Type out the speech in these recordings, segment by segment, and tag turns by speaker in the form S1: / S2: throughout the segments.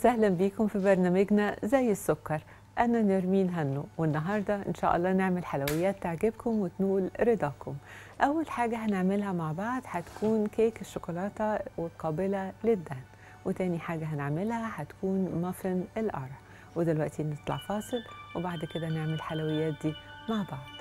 S1: وسهلا بيكم في برنامجنا زي السكر أنا نرمين هنو والنهاردة إن شاء الله نعمل حلويات تعجبكم وتنول رضاكم أول حاجة هنعملها مع بعض هتكون كيك الشوكولاتة والقابلة للدهن وتاني حاجة هنعملها هتكون مافن القرع ودلوقتي نطلع فاصل وبعد كده نعمل الحلويات دي مع بعض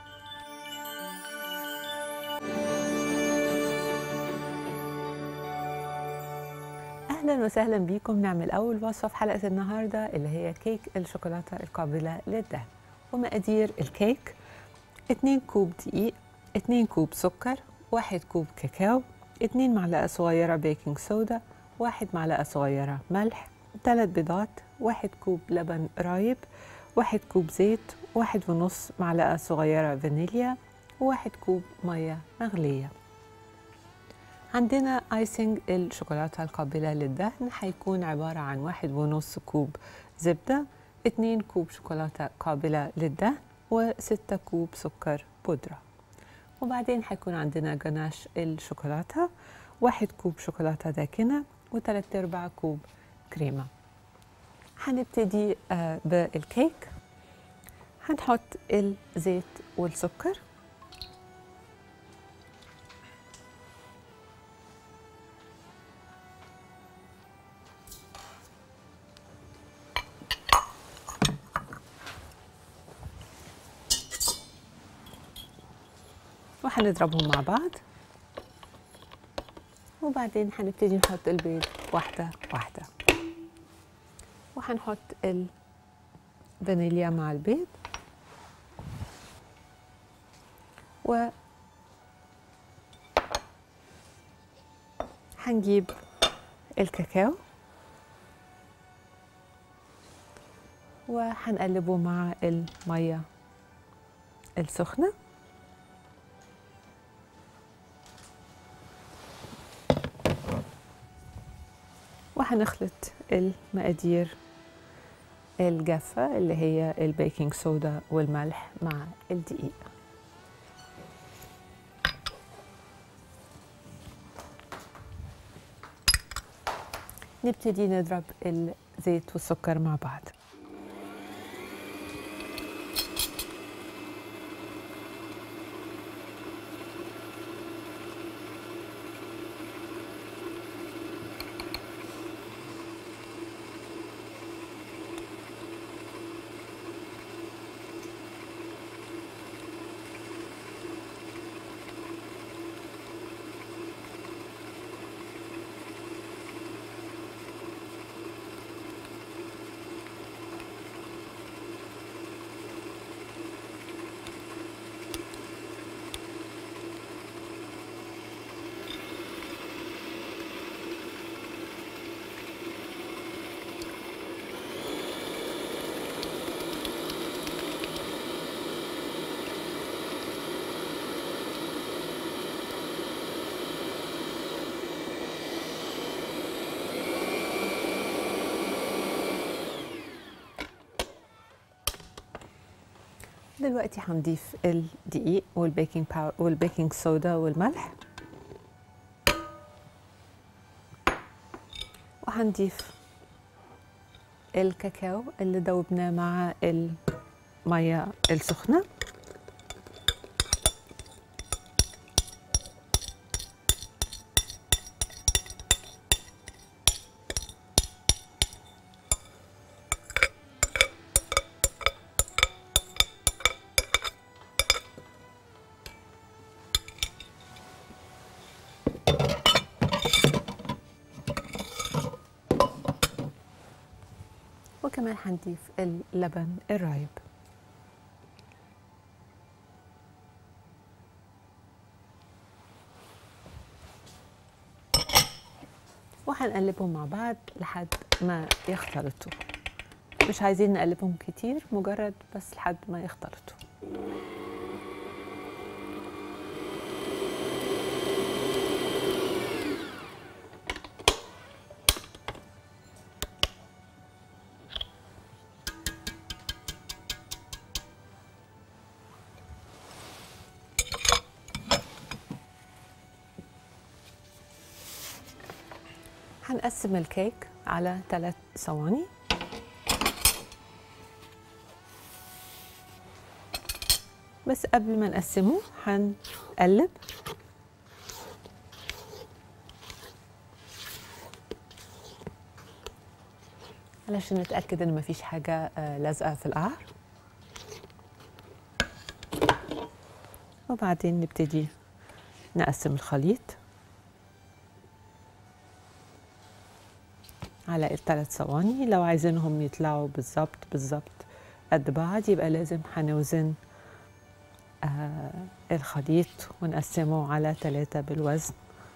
S1: اهلا وسهلا بيكم نعمل اول وصفه في حلقه النهارده اللي هي كيك الشوكولاته القابله للدهن ومقادير الكيك 2 كوب دقيق 2 كوب سكر 1 كوب كاكاو 2 معلقه صغيره بيكنج صودا 1 معلقه صغيره ملح 3 بيضات 1 كوب لبن رايب 1 كوب زيت 1 ونص معلقه صغيره فانيليا و1 كوب ميه مغليه عندنا ايسنج الشوكولاته القابله للدهن هيكون عباره عن واحد ونص كوب زبده اتنين كوب شوكولاته قابله للدهن وستة كوب سكر بودره وبعدين هيكون عندنا جناش الشوكولاته واحد كوب شوكولاته داكنه وتلات ارباع كوب كريمه هنبتدي آه بالكيك هنحط الزيت والسكر وهنضربهم مع بعض وبعدين هنبتدي نحط البيض واحدة واحدة وهنحط الفانيليا مع البيض و هنجيب الكاكاو وهنقلبه مع المية السخنه وهنخلط المقادير الجافة اللي هي البيكنج صودا والملح مع الدقيق نبتدي نضرب الزيت والسكر مع بعض دلوقتي هنضيف الدقيق والبيكنج باو والبيكنج صودا والملح وهنضيف الكاكاو اللي دوبناه مع المية السخنة وكمان هنضيف اللبن الرايب وهنقلبهم مع بعض لحد ما يختلطوا مش عايزين نقلبهم كتير مجرد بس لحد ما يختلطوا هنقسم الكيك على ثلاث صواني بس قبل ما نقسمه هنقلب علشان نتأكد إن مفيش حاجة آه، لازقة في القعر وبعدين نبتدي نقسم الخليط على الثلاث صواني لو عايزينهم يطلعوا بالظبط بالظبط قد بعض يبقى لازم هنوزن آه الخليط ونقسمه على ثلاثة بالوزن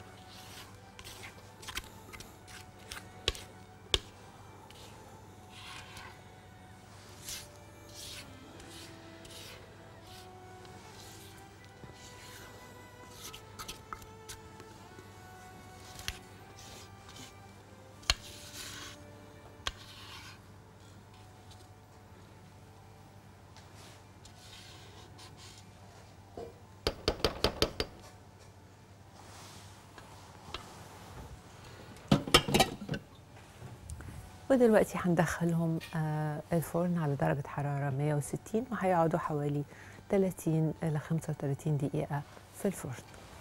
S1: ودلوقتي هندخلهم آه، الفرن على درجة حرارة 160 وهيقعدوا حوالي 30 إلى 35 دقيقة في الفرن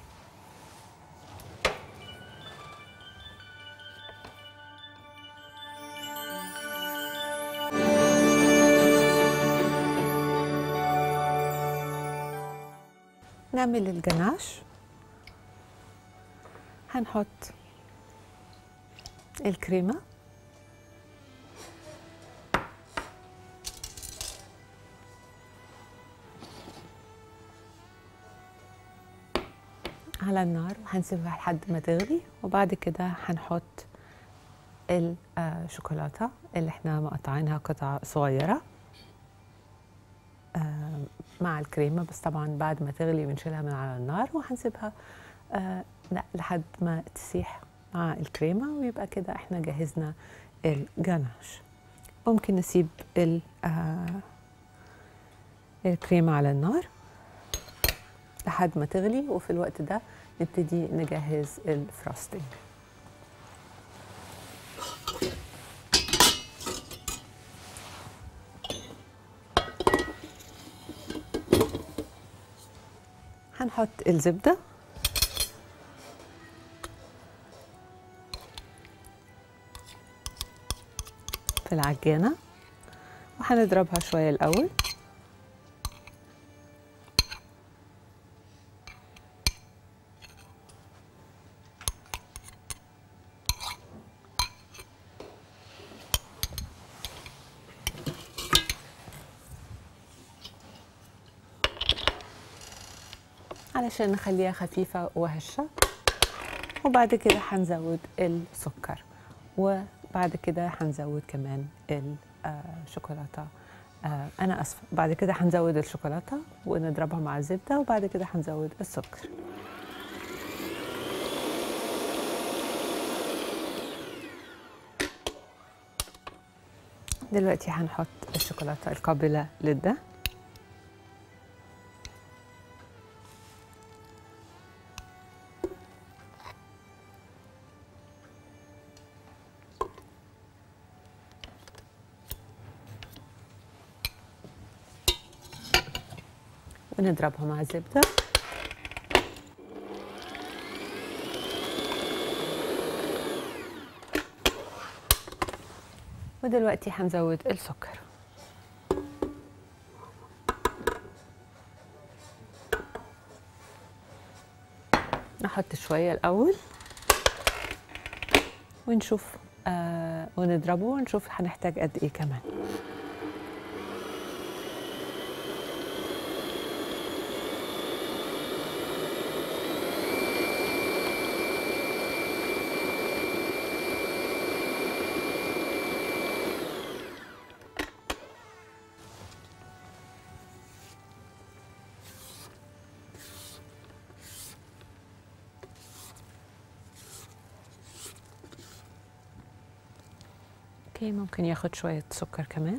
S1: نعمل الجناش هنحط الكريمه على النار وهنسيبها لحد ما تغلي وبعد كده هنحط الشوكولاتة اللي احنا مقطعينها قطع صغيرة آه، مع الكريمة بس طبعا بعد ما تغلي بنشيلها من على النار وهنسيبها آه، لا لحد ما تسيح مع الكريمة ويبقى كده احنا جهزنا الجناش ممكن نسيب ال- آه، الكريمة على النار لحد ما تغلي وفي الوقت ده نبتدي نجهز الفراستنج هنحط الزبدة في العجانة وهنضربها شوية الأول علشان نخليها خفيفة وهشة وبعد كده هنزود السكر وبعد كده هنزود كمان الشوكولاتة آه أنا أسفة بعد كده هنزود الشوكولاتة ونضربها مع الزبدة وبعد كده هنزود السكر دلوقتي هنحط الشوكولاتة القابلة للدهن ونضربها مع الزبدة ودلوقتي هنزود السكر نحط شوية الأول ونشوف آه ونضربه ونشوف هنحتاج قد إيه كمان اوكي ممكن ياخد شوية سكر كمان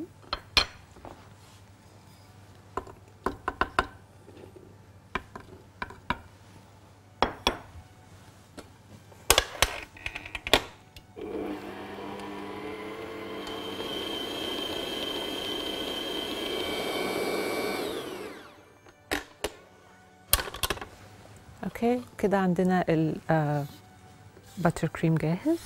S1: اوكي كده عندنا الباتر كريم جاهز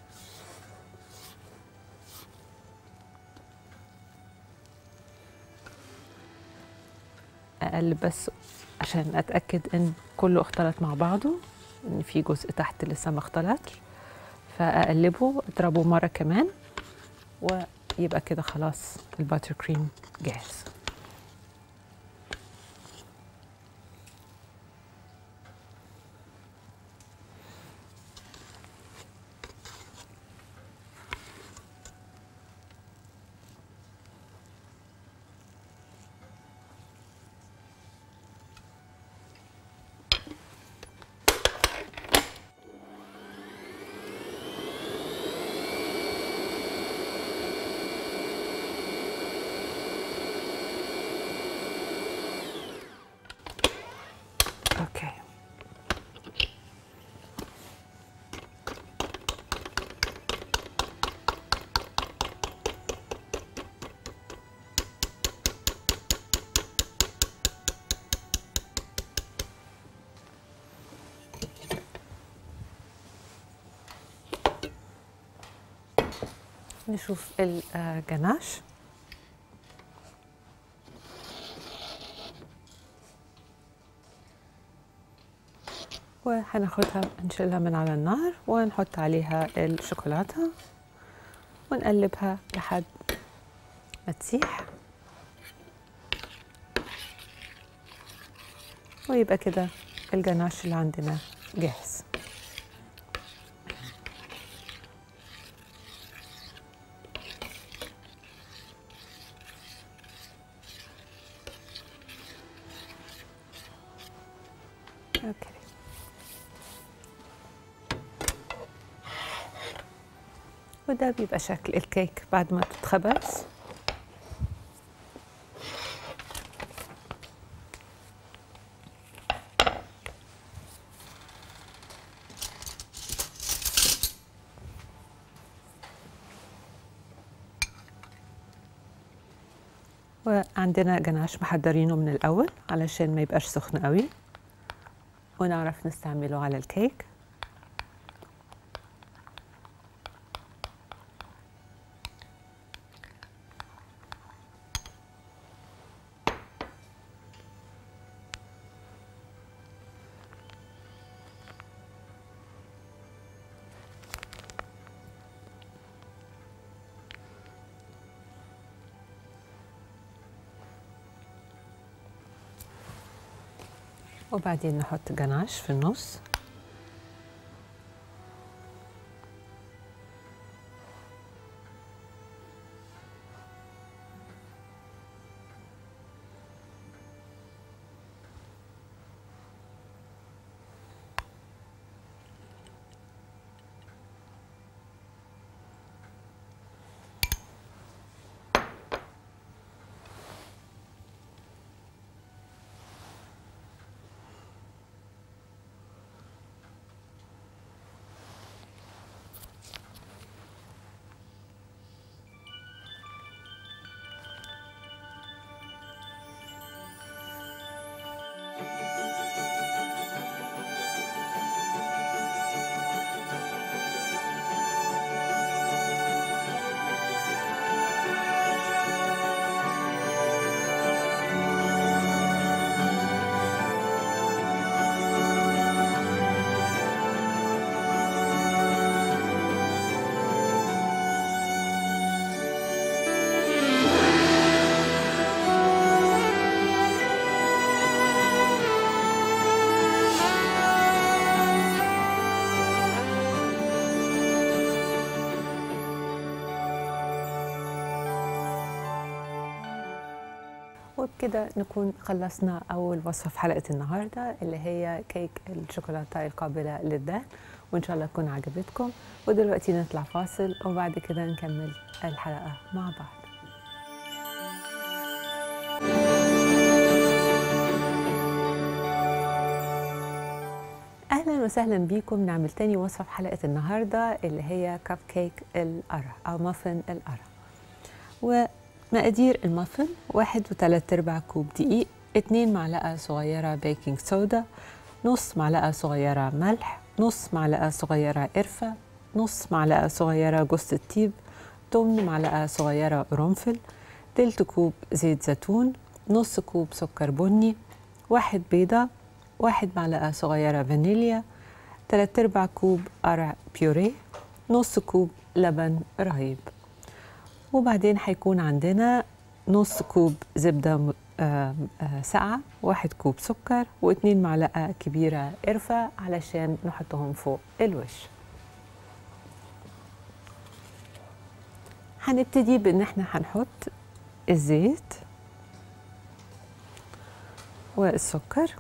S1: اقلب بس عشان اتاكد ان كله اختلط مع بعضه ان في جزء تحت لسه ما اختلطش فاقلبه اضربه مره كمان ويبقى كده خلاص الباتر كريم جاهز اوكي نشوف الجناش وهناخدها نشيلها من على النار ونحط عليها الشوكولاتة ونقلبها لحد ما تسيح ويبقى كده الجناش اللي عندنا جاهز اوكي وده بيبقى شكل الكيك بعد ما تتخبز وعندنا جناش محضرينه من الأول علشان ما يبقاش سخن قوي ونعرف نستعمله على الكيك وبعدين نحط جناش في النص وبكده نكون خلصنا أول وصفة في حلقة النهاردة اللي هي كيك الشوكولاتة القابلة للدهن وإن شاء الله تكون عجبتكم ودلوقتي نطلع فاصل وبعد كده نكمل الحلقة مع بعض اهلا وسهلا بيكم نعمل تاني وصفه في حلقه النهارده اللي هي كب كيك القرع او مافن القرع ومقادير المافن واحد وثلاث ارباع كوب دقيق اتنين معلقه صغيره بيكنج صودا نص معلقة صغيرة ملح نص معلقة صغيرة قرفة نص معلقة صغيرة جوز الطيب تمن معلقة صغيرة قرنفل تلت كوب زيت زيتون نص كوب سكر بني واحد بيضة واحد معلقة صغيرة فانيليا تلات ارباع كوب قرع بيوريه نص كوب لبن رايب وبعدين هيكون عندنا نص كوب زبدة م- آه، آه، ساقعة واحد كوب سكر واتنين معلقة كبيرة قرفة علشان نحطهم فوق الوش هنبتدي بان احنا هنحط الزيت والسكر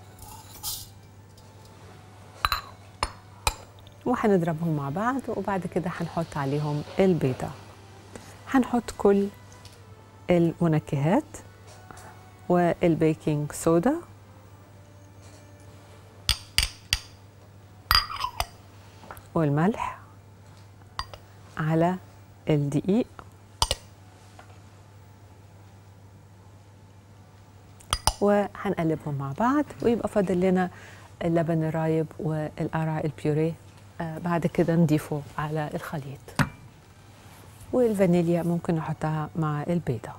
S1: وهنضربهم مع بعض وبعد كده هنحط عليهم البيضة هنحط كل المنكهات والبيكنج صودا والملح على الدقيق وهنقلبهم مع بعض ويبقى فاضل لنا اللبن الرايب والقرع البيوريه آه، بعد كده نضيفه على الخليط والفانيليا ممكن نحطها مع البيضة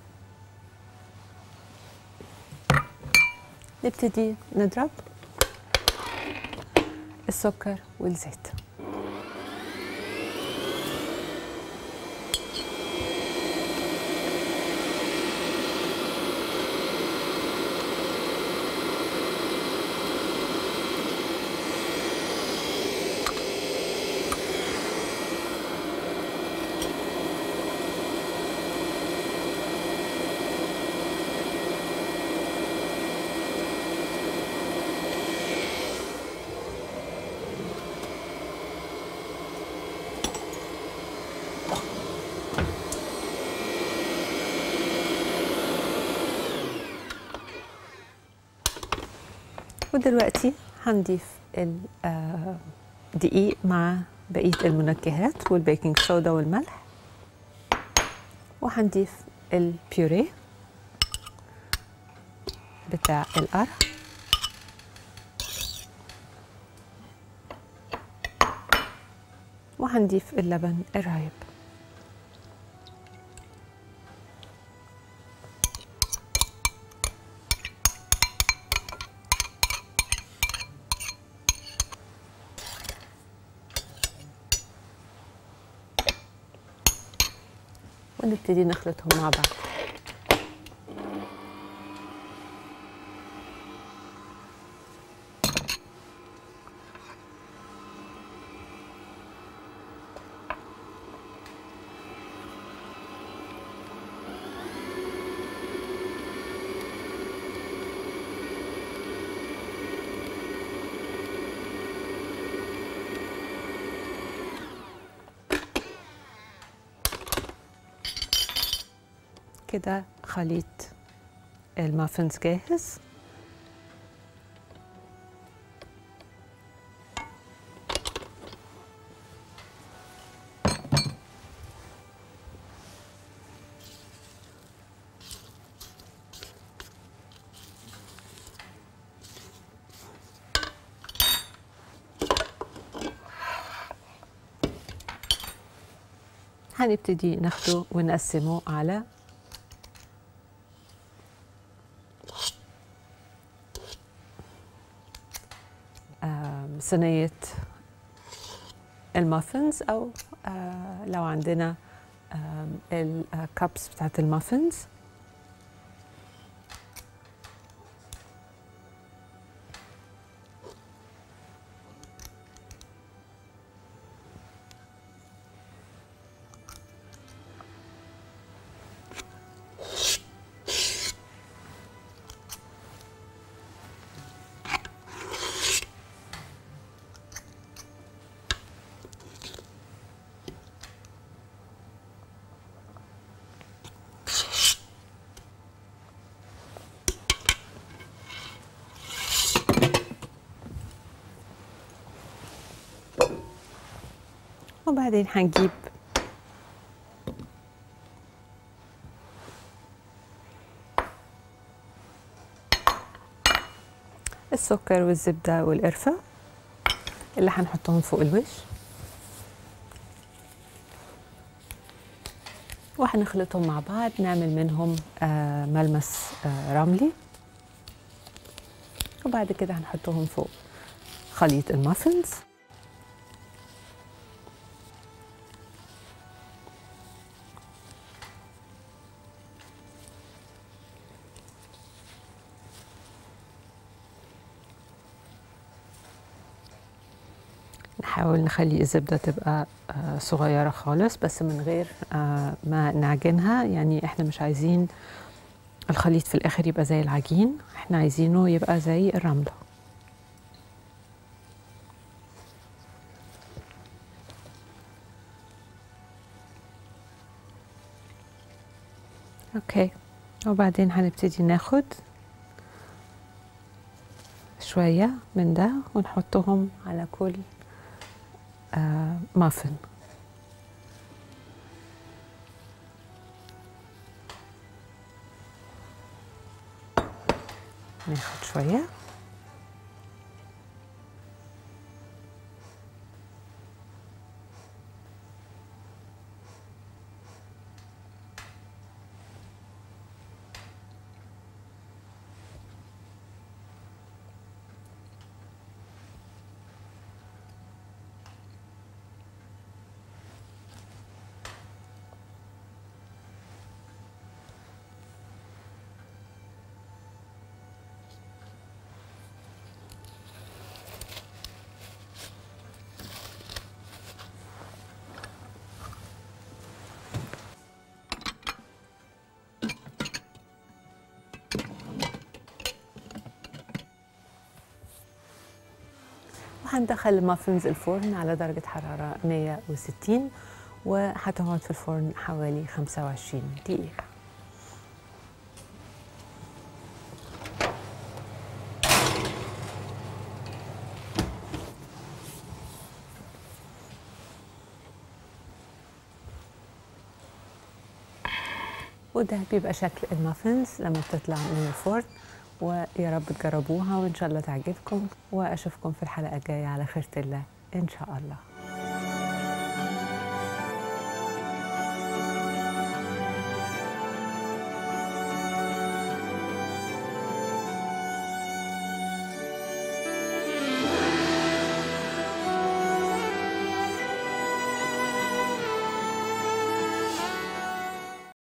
S1: نبتدي نضرب السكر والزيت ودلوقتي هنضيف الدقيق مع بقية المنكهات والبيكنج صودا والملح وهنضيف البيوريه بتاع القرع وهنضيف اللبن الرايب ونبتدي نخلطهم مع بعض كده خليط المافنز جاهز هنبتدي ناخده ونقسمه على آم، صينية المافنز أو آه، لو عندنا الكابس بتاعت المافنز وبعدين هنجيب السكر والزبدة والقرفة اللي هنحطهم فوق الوش وهنخلطهم مع بعض نعمل منهم آه، ملمس آه، رملي وبعد كده هنحطهم فوق خليط المافنز نحاول نخلي الزبدة تبقى آه، صغيرة خالص بس من غير آه، ما نعجنها يعني احنا مش عايزين الخليط في الآخر يبقى زي العجين احنا عايزينه يبقى زي الرملة اوكي وبعدين هنبتدي ناخد شوية من ده ونحطهم على كل آه مافن ناخد شوية وهندخل المافنز الفرن على درجة حرارة 160 وهتقعد في الفرن حوالي 25 دقيقة وده بيبقى شكل المافنز لما بتطلع من الفرن ويا رب تجربوها وان شاء الله تعجبكم واشوفكم في الحلقه الجايه على خيرة الله ان شاء الله